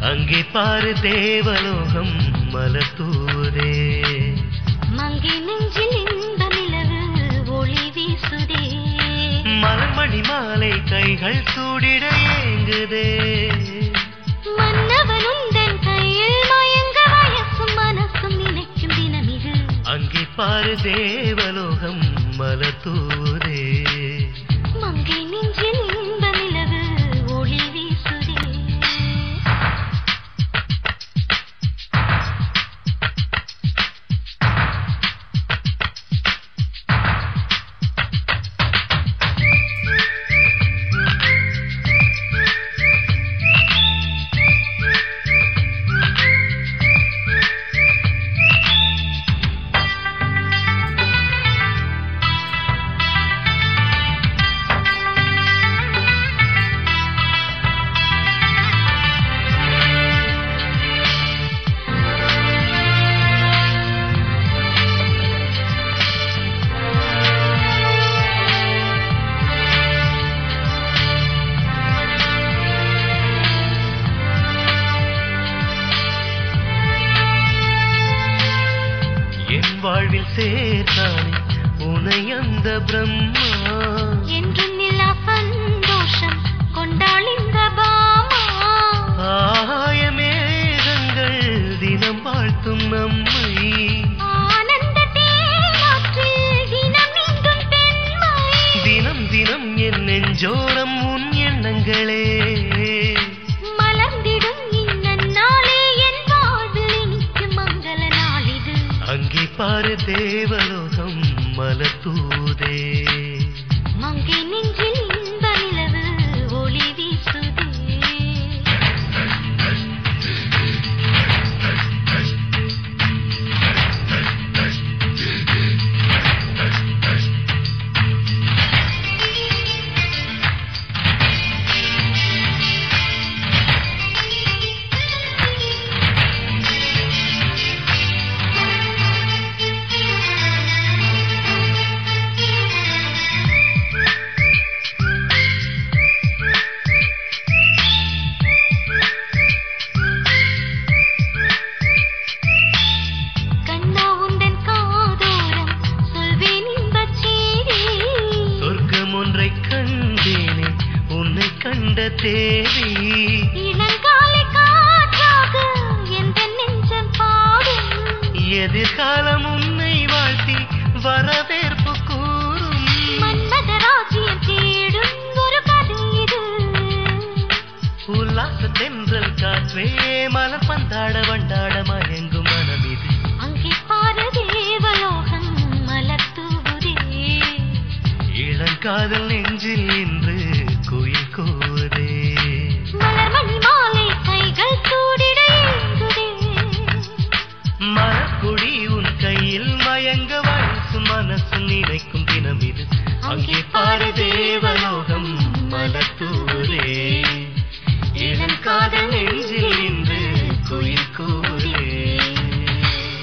அங்கே பாரு தேவலோகம் மலத்தூரே மங்கை நெஞ்சில் இன்ப நிலவு ஒளி வீசுதே மலர்மணி மாலை கைகள் சூடிட ஏங்குதே மன்னவன் உந்தன் கையில் மயங்க வயசும் மனசும் நினைக்கும் தினமிது அங்கே பாரு தேவலோகம் மலத்தூரே மங்கை நெஞ்சில் இன்ப நிலவு ஒளி வீசுதே என் வாழ்வில் சேர்த்தானே உனை அந்த பிரம்மா என்றும் நிலா சந்தோஷம் கொண்டாள் இந்த பாமா ஆயமேகங்கள் தினம் வாழ்த்தும் நம்மை ஆனந்த தேனாற்றில் தினம் நீந்தும் பெண்மை தினம் தினம் என் நெஞ்சோரம் உன் எண்ணங்களே மலர்ந்திடும் இந்நாளே என் வாழ்வில் இனிக்கும் மங்கள நாளிது அங்கே பாரு தேவலோகம் மலத்தூதே மங்கை நெஞ்சில் இன்ப நிலவு ஒளி வீசுதே கண்ணா உந்தன் காதோரம் சொல்வேன் இன்பச் செய்தி சொர்க்கம் ஒன்றை கண்டேனே உன்னை கண்ட தேவி இளங்காலை காற்றாக எந்த நெஞ்சம் பாடும் எதிர்காலம் உன்னை வாழ்த்தி வரவேற்பு கூறும் மன்மத ராஜ்யம் தேடும் ஒரு கதை இது உல்லாச தென்றல் காற்றே மலர் பந்தாட வண்டாட மயங்கும் மனம் இது அங்கே பாரு தேவலோகம் மலர் தூவுதே இளங்காதல்